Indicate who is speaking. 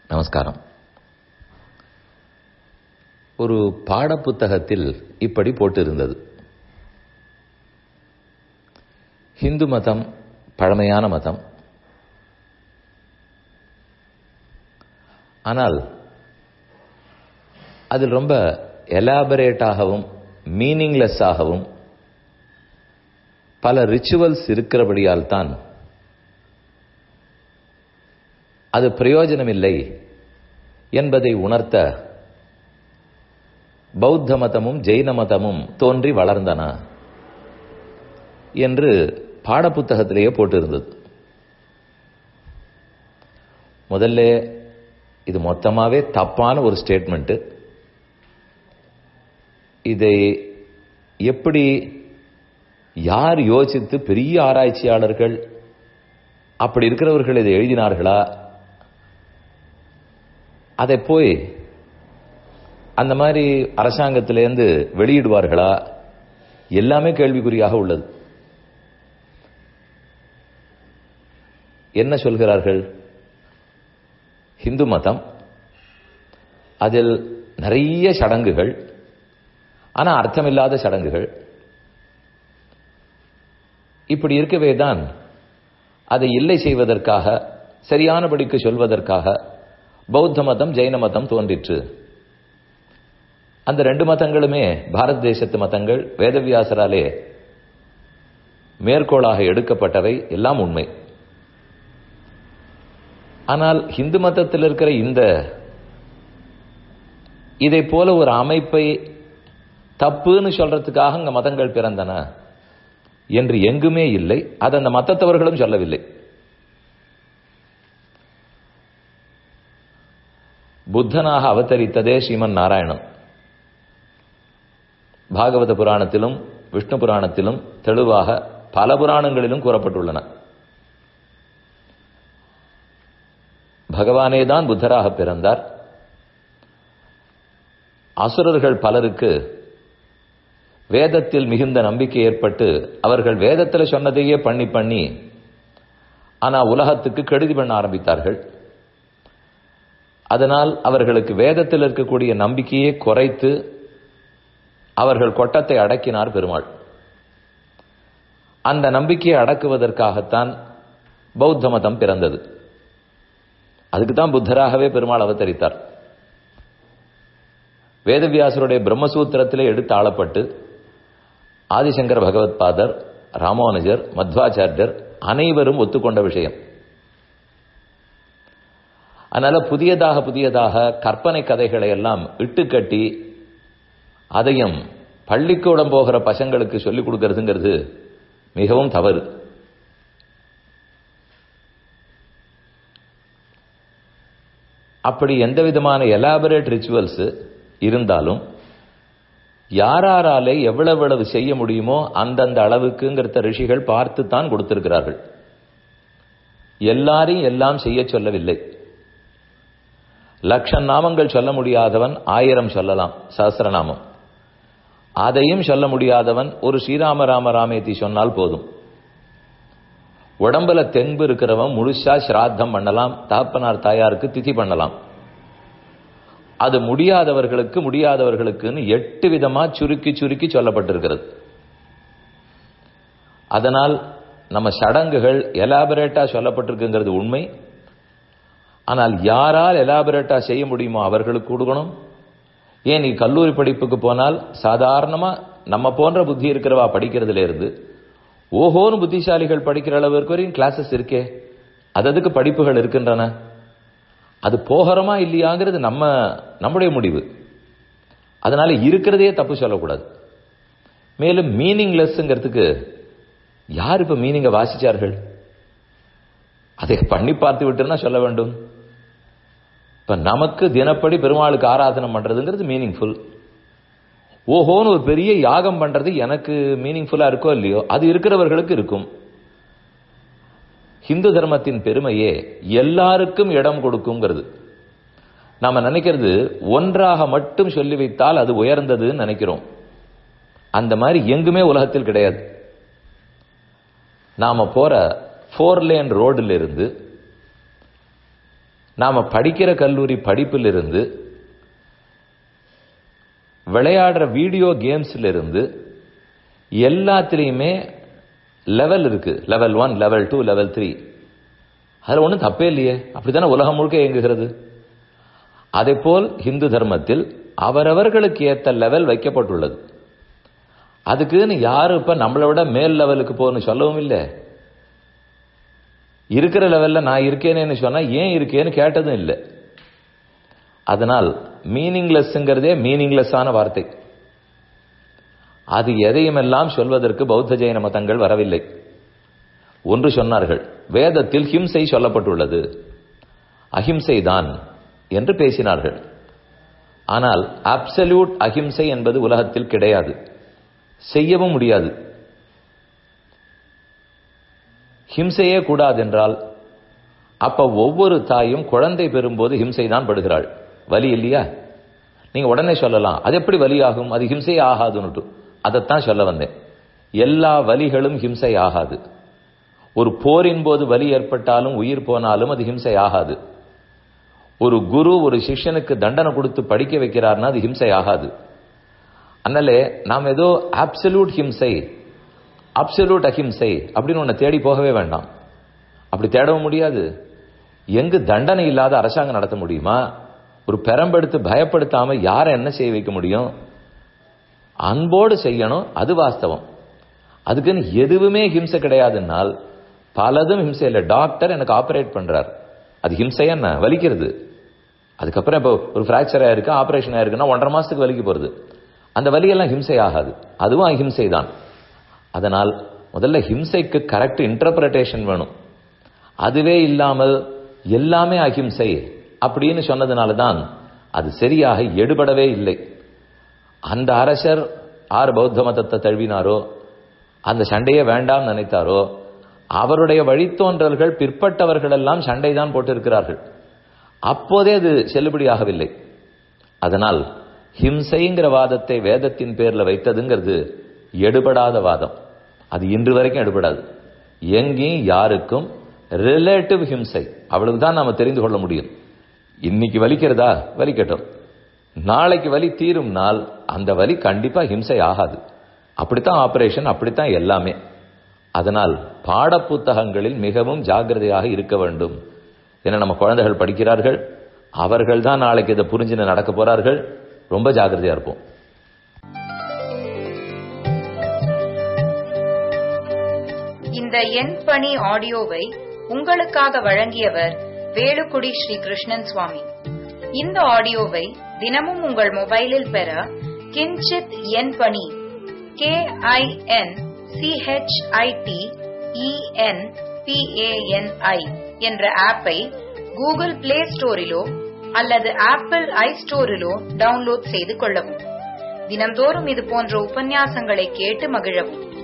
Speaker 1: நமஸ்காரம் ஒரு பாடப்புத்தகத்தில் இப்படி போட்டிருந்தது ஹிந்து மதம் பழமையான மதம் ஆனால் அதில் ரொம்ப எலாபரேட்டாகவும் மீனிங்லெஸ்ஸாகவும் பல ரிச்சுவல்ஸ் இருக்கிறபடியால் தான் அது பிரயோஜனமில்லை என்பதை உணர்த்த பௌத்த மதமும் ஜெயின மதமும் தோன்றி வளர்ந்தன என்று பாடப்புத்தகத்திலேயே போட்டிருந்தது முதல்ல இது மொத்தமாவே தப்பான ஒரு ஸ்டேட்மெண்ட் இதை எப்படி யார் யோசித்து பெரிய ஆராய்ச்சியாளர்கள் அப்படி இருக்கிறவர்கள் இதை எழுதினார்களா அதை போய் அந்த மாதிரி அரசாங்கத்திலேருந்து வெளியிடுவார்களா எல்லாமே கேள்விக்குறியாக உள்ளது என்ன சொல்கிறார்கள் ஹிந்து மதம் அதில் நிறைய சடங்குகள் ஆனா அர்த்தமில்லாத சடங்குகள் இப்படி இருக்கவே தான் அதை இல்லை செய்வதற்காக சரியானபடிக்கு சொல்வதற்காக பௌத்த மதம் ஜெயின மதம் தோன்றிற்று அந்த ரெண்டு மதங்களுமே பாரத தேசத்து மதங்கள் வேதவியாசராலே மேற்கோளாக எடுக்கப்பட்டவை எல்லாம் உண்மை ஆனால் இந்து மதத்தில் இருக்கிற இந்த இதை போல ஒரு அமைப்பை தப்புன்னு சொல்றதுக்காக அங்க மதங்கள் பிறந்தன என்று எங்குமே இல்லை அது அந்த மத்தத்தவர்களும் சொல்லவில்லை புத்தனாக அவதரித்ததே ஸ்ரீமன் நாராயணன் பாகவத புராணத்திலும் விஷ்ணு புராணத்திலும் தெளிவாக பல புராணங்களிலும் கூறப்பட்டுள்ளன பகவானே தான் புத்தராக பிறந்தார் அசுரர்கள் பலருக்கு வேதத்தில் மிகுந்த நம்பிக்கை ஏற்பட்டு அவர்கள் வேதத்தில் சொன்னதையே பண்ணி பண்ணி ஆனா உலகத்துக்கு கெடுதி பண்ண ஆரம்பித்தார்கள் அதனால் அவர்களுக்கு வேதத்தில் இருக்கக்கூடிய நம்பிக்கையை குறைத்து அவர்கள் கொட்டத்தை அடக்கினார் பெருமாள் அந்த நம்பிக்கையை அடக்குவதற்காகத்தான் பௌத்த மதம் பிறந்தது அதுக்கு தான் புத்தராகவே பெருமாள் அவதரித்தார் வேதவியாசருடைய பிரம்மசூத்திரத்திலே எடுத்து ஆளப்பட்டு ஆதிசங்கர பகவத் பாதர் ராமானுஜர் மத்வாச்சாரியர் அனைவரும் ஒத்துக்கொண்ட விஷயம் அதனால புதியதாக புதியதாக கற்பனை கதைகளை எல்லாம் இட்டுக்கட்டி அதையும் பள்ளிக்கூடம் போகிற பசங்களுக்கு சொல்லிக் கொடுக்கறதுங்கிறது மிகவும் தவறு அப்படி எந்த விதமான எலாபரேட் ரிச்சுவல்ஸ் இருந்தாலும் யாராராலே எவ்வளவு எவ்வளவு செய்ய முடியுமோ அந்தந்த அளவுக்குங்கிறத ரிஷிகள் பார்த்து தான் கொடுத்திருக்கிறார்கள் எல்லாரையும் எல்லாம் செய்ய சொல்லவில்லை லட்சம் நாமங்கள் சொல்ல முடியாதவன் ஆயிரம் சொல்லலாம் சஹசிரநாமம் அதையும் சொல்ல முடியாதவன் ஒரு ஸ்ரீராம ராம ராமேத்தி சொன்னால் போதும் உடம்புல தென்பு இருக்கிறவன் முழுசா சிராத்தம் பண்ணலாம் தகப்பனார் தாயாருக்கு திதி பண்ணலாம் அது முடியாதவர்களுக்கு முடியாதவர்களுக்குன்னு எட்டு விதமா சுருக்கி சுருக்கி சொல்லப்பட்டிருக்கிறது அதனால் நம்ம சடங்குகள் எலாபரேட்டா சொல்லப்பட்டிருக்குங்கிறது உண்மை ஆனால் யாரால் எலாபரேட்டா செய்ய முடியுமோ அவர்களுக்கு கொடுக்கணும் ஏன் நீ கல்லூரி படிப்புக்கு போனால் சாதாரணமா நம்ம போன்ற புத்தி இருக்கிறவா படிக்கிறதுல இருந்து ஓஹோன்னு புத்திசாலிகள் படிக்கிற அளவிற்கு வரையும் கிளாஸஸ் இருக்கே அது அதுக்கு படிப்புகள் இருக்கின்றன அது போகிறோமா இல்லையாங்கிறது நம்ம நம்முடைய முடிவு அதனால இருக்கிறதே தப்பு சொல்லக்கூடாது மேலும் மீனிங்லெஸ்ங்கிறதுக்கு யார் இப்ப மீனிங்க வாசிச்சார்கள் அதை பண்ணி பார்த்து விட்டுன்னா சொல்ல வேண்டும் இப்ப நமக்கு தினப்படி பெருமாளுக்கு ஆராதனை பண்றதுங்கிறது மீனிங்ஃபுல் ஓஹோன்னு ஒரு பெரிய யாகம் பண்றது எனக்கு மீனிங்ஃபுல்லா இருக்கோ இல்லையோ அது இருக்கிறவர்களுக்கு இருக்கும் ஹிந்து தர்மத்தின் பெருமையே எல்லாருக்கும் இடம் கொடுக்குங்கிறது நாம நினைக்கிறது ஒன்றாக மட்டும் சொல்லி வைத்தால் அது உயர்ந்ததுன்னு நினைக்கிறோம் அந்த மாதிரி எங்குமே உலகத்தில் கிடையாது நாம போற ஃபோர் லேன் ரோடுல இருந்து நாம படிக்கிற கல்லூரி படிப்பிலிருந்து விளையாடுற வீடியோ கேம்ஸ்ல இருந்து எல்லாத்துலேயுமே லெவல் இருக்கு level one level two level three அதில் ஒன்றும் தப்பே இல்லையே அப்படித்தானே உலகம் முழுக்க இயங்குகிறது அதே போல் ஹிந்து தர்மத்தில் அவரவர்களுக்கு ஏத்த லெவல் வைக்கப்பட்டுள்ளது அதுக்குன்னு யாரும் இப்ப நம்மளை விட மேல் லெவலுக்கு போகணும்னு சொல்லவும் இல்லை இருக்கிற லெவல்ல நான் இருக்கேனேன்னு சொன்னா ஏன் இருக்கேன்னு கேட்டதும் இல்லை அதனால் மீனிங்லெஸ்ங்கிறதே மீனிங்லெஸ்ஸான வார்த்தை அது எதையுமெல்லாம் சொல்வதற்கு பௌத்த ஜெயின மதங்கள் வரவில்லை ஒன்று சொன்னார்கள் வேதத்தில் ஹிம்சை சொல்லப்பட்டுள்ளது அஹிம்சை தான் என்று பேசினார்கள் ஆனால் அப்சல்யூட் அஹிம்சை என்பது உலகத்தில் கிடையாது செய்யவும் முடியாது ஹிம்சையே கூடாது என்றால் அப்ப ஒவ்வொரு தாயும் குழந்தை பெறும்போது ஹிம்சை தான் படுகிறாள் வலி இல்லையா நீங்க உடனே சொல்லலாம் அது எப்படி வலியாகும் அது ஹிம்சை ஆகாதுன்னுட்டு அதைத்தான் சொல்ல வந்தேன் எல்லா வலிகளும் ஹிம்சை ஆகாது ஒரு போரின் போது வலி ஏற்பட்டாலும் உயிர் போனாலும் அது ஹிம்சை ஆகாது ஒரு குரு ஒரு சிஷ்யனுக்கு தண்டனை கொடுத்து படிக்க வைக்கிறார்னா அது ஹிம்சை ஆகாது அதனாலே நாம் ஏதோ ஆப்சல்யூட் ஹிம்சை அப்சல்யூட் அஹிம்சை அப்படின்னு ஒன்று தேடி போகவே வேண்டாம் அப்படி தேடவும் முடியாது எங்கு தண்டனை இல்லாத அரசாங்கம் நடத்த முடியுமா ஒரு பெரம்பெடுத்து பயப்படுத்தாம யாரை என்ன செய்ய வைக்க முடியும் அன்போடு செய்யணும் அது வாஸ்தவம் அதுக்குன்னு எதுவுமே ஹிம்சை கிடையாதுன்னால் பலதும் ஹிம்சை இல்லை டாக்டர் எனக்கு ஆபரேட் பண்றார் அது ஹிம்சை என்ன வலிக்கிறது அதுக்கப்புறம் இப்போ ஒரு ஃப்ராக்சர் ஆயிருக்கு ஆபரேஷன் ஆயிருக்குன்னா ஒன்றரை மாசத்துக்கு வலிக்கு போறது அந்த வலியெல்லாம் ஹிம்சை ஆகாது அதுவும் அஹிம்சை தான் அதனால் முதல்ல ஹிம்சைக்கு கரெக்ட் இன்டர்பிரட்டேஷன் வேணும் அதுவே இல்லாமல் எல்லாமே அஹிம்சை அப்படின்னு சொன்னதுனால தான் அது சரியாக எடுபடவே இல்லை அந்த அரசர் ஆறு பௌத்த மதத்தை தழுவினாரோ அந்த சண்டையே வேண்டாம் நினைத்தாரோ அவருடைய வழித்தோன்றல்கள் பிற்பட்டவர்கள் எல்லாம் சண்டை தான் போட்டிருக்கிறார்கள் அப்போதே அது செல்லுபடியாகவில்லை அதனால் ஹிம்சைங்கிற வாதத்தை வேதத்தின் பேர்ல வைத்ததுங்கிறது எடுபடாத வாதம் அது இன்று வரைக்கும் எடுபடாது எங்கேயும் யாருக்கும் ரிலேட்டிவ் ஹிம்சை அவளுக்கு தான் நாம தெரிந்து கொள்ள முடியும் இன்னைக்கு வலிக்கிறதா வலிக்கட்டும் நாளைக்கு வலி தீரும் நாள் அந்த வலி கண்டிப்பா ஹிம்சை ஆகாது அப்படித்தான் ஆபரேஷன் அப்படித்தான் எல்லாமே அதனால் பாடப்புத்தகங்களில் மிகவும் ஜாகிரதையாக இருக்க வேண்டும் ஏன்னா நம்ம குழந்தைகள் படிக்கிறார்கள் அவர்கள் தான் நாளைக்கு இதை புரிஞ்சுன்னு நடக்க போறார்கள் ரொம்ப ஜாகிரதையா இருப்போம்
Speaker 2: இந்த எண் பணி ஆடியோவை உங்களுக்காக வழங்கியவர் வேலுக்குடி ஸ்ரீ கிருஷ்ணன் சுவாமி இந்த ஆடியோவை தினமும் உங்கள் மொபைலில் பெற கிஞ்சித் எண் பணி கே ஐ என் சிஹெச்ஐடி இஎன் பிஏஎன்ஐ என்ற ஆப்பை கூகுள் பிளே ஸ்டோரிலோ அல்லது ஆப்பிள் ஐ ஸ்டோரிலோ டவுன்லோட் செய்து கொள்ளவும் தினம்தோறும் இது போன்ற உபன்யாசங்களை கேட்டு மகிழவும்